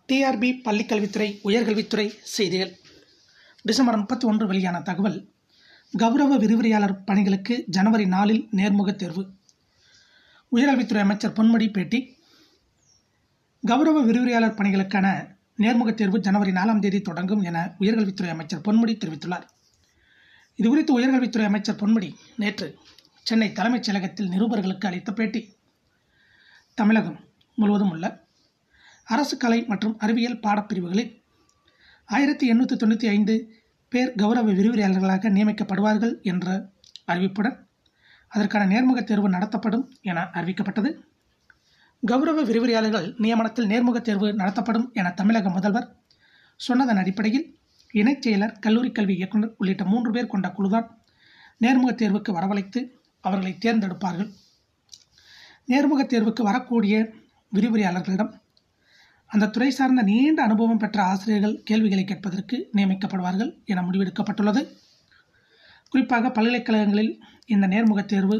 TRP பள்ளிக்கல்வித்துறை உயர்கல்வித்துறை செய்திகள் டிசம்பர் முப்பத்தி ஒன்று வெளியான தகவல் கௌரவ விரிவுரையாளர் பணிகளுக்கு ஜனவரி நாலில் நேர்முகத் தேர்வு உயர்கல்வித்துறை அமைச்சர் பொன்முடி பேட்டி கௌரவ விரிவுரையாளர் பணிகளுக்கான நேர்முகத் தேர்வு ஜனவரி நாலாம் தேதி தொடங்கும் என உயர்கல்வித்துறை அமைச்சர் பொன்முடி தெரிவித்துள்ளார் இதுகுறித்து உயர்கல்வித்துறை அமைச்சர் பொன்முடி நேற்று சென்னை தலைமைச் செயலகத்தில் நிருபர்களுக்கு அளித்த பேட்டி தமிழகம் முழுவதும் உள்ள அரசு கலை மற்றும் அறிவியல் பாடப்பிரிவுகளில் ஆயிரத்தி எண்ணூற்றி தொண்ணூற்றி ஐந்து பேர் கௌரவ விரிவுரையாளர்களாக நியமிக்கப்படுவார்கள் என்ற அறிவிப்புடன் அதற்கான நேர்முகத் தேர்வு நடத்தப்படும் என அறிவிக்கப்பட்டது கௌரவ விரிவுரையாளர்கள் நியமனத்தில் நேர்முகத் தேர்வு நடத்தப்படும் என தமிழக முதல்வர் சொன்னதன் அடிப்படையில் இணைச் செயலர் கல்லூரி கல்வி இயக்குனர் உள்ளிட்ட மூன்று பேர் கொண்ட குழுதான் நேர்முகத் தேர்வுக்கு வரவழைத்து அவர்களை தேர்ந்தெடுப்பார்கள் நேர்முகத் தேர்வுக்கு வரக்கூடிய விரிவுரையாளர்களிடம் அந்த துறை சார்ந்த நீண்ட அனுபவம் பெற்ற ஆசிரியர்கள் கேள்விகளை கேட்பதற்கு நியமிக்கப்படுவார்கள் என முடிவெடுக்கப்பட்டுள்ளது குறிப்பாக பல்கலைக்கழகங்களில் இந்த நேர்முகத் தேர்வு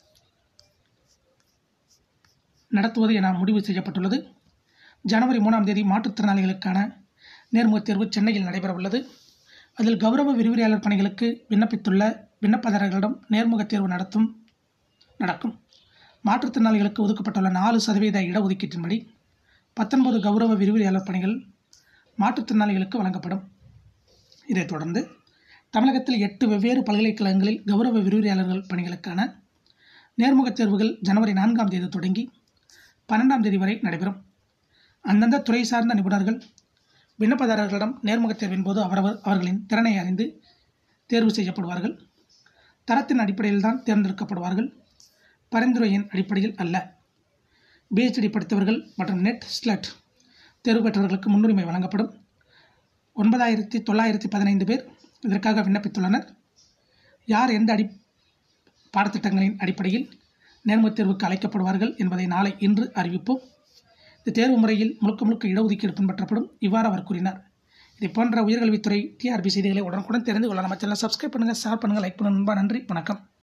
நடத்துவது என முடிவு செய்யப்பட்டுள்ளது ஜனவரி மூணாம் தேதி மாற்றுத்திறனாளிகளுக்கான நேர்முகத் தேர்வு சென்னையில் நடைபெறவுள்ளது அதில் கௌரவ விரிவுரையாளர் பணிகளுக்கு விண்ணப்பித்துள்ள விண்ணப்பதாரர்களிடம் நேர்முகத் தேர்வு நடத்தும் நடக்கும் மாற்றுத்திறனாளிகளுக்கு ஒதுக்கப்பட்டுள்ள நாலு சதவீத இடஒதுக்கீட்டின்படி பத்தொன்பது கௌரவ விரிவுரையாளர் பணிகள் மாற்றுத்திறனாளிகளுக்கு வழங்கப்படும் இதைத் தொடர்ந்து தமிழகத்தில் எட்டு வெவ்வேறு பல்கலைக்கழகங்களில் கௌரவ விரிவுரையாளர்கள் பணிகளுக்கான நேர்முகத் தேர்வுகள் ஜனவரி நான்காம் தேதி தொடங்கி பன்னெண்டாம் தேதி வரை நடைபெறும் அந்தந்த துறை சார்ந்த நிபுணர்கள் விண்ணப்பதாரர்களிடம் நேர்முகத் தேர்வின் போது அவரவர் அவர்களின் திறனை அறிந்து தேர்வு செய்யப்படுவார்கள் தரத்தின் அடிப்படையில் தான் தேர்ந்தெடுக்கப்படுவார்கள் பரிந்துரையின் அடிப்படையில் அல்ல பிஹெச்டி படித்தவர்கள் மற்றும் நெட் ஸ்லட் தேர்வு பெற்றவர்களுக்கு முன்னுரிமை வழங்கப்படும் ஒன்பதாயிரத்தி தொள்ளாயிரத்தி பதினைந்து பேர் இதற்காக விண்ணப்பித்துள்ளனர் யார் எந்த அடி பாடத்திட்டங்களின் அடிப்படையில் நேர்முகத் தேர்வுக்கு அழைக்கப்படுவார்கள் என்பதை நாளை இன்று அறிவிப்போம் இந்த தேர்வு முறையில் முழுக்க முழுக்க இடஒதுக்கீடு பின்பற்றப்படும் இவ்வாறு அவர் கூறினார் இதை போன்ற உயர்கல்வித்துறை டிஆர்பி செய்திகளை உடனுக்குடன் தெரிந்து கொள்ள நம்ம சேனலை சப்ஸ்கிரைப் பண்ணுங்கள் ஷேர் பண்ணுங்கள் லைக் பண்ணுங்கள் நண்பா நன்றி வணக்கம்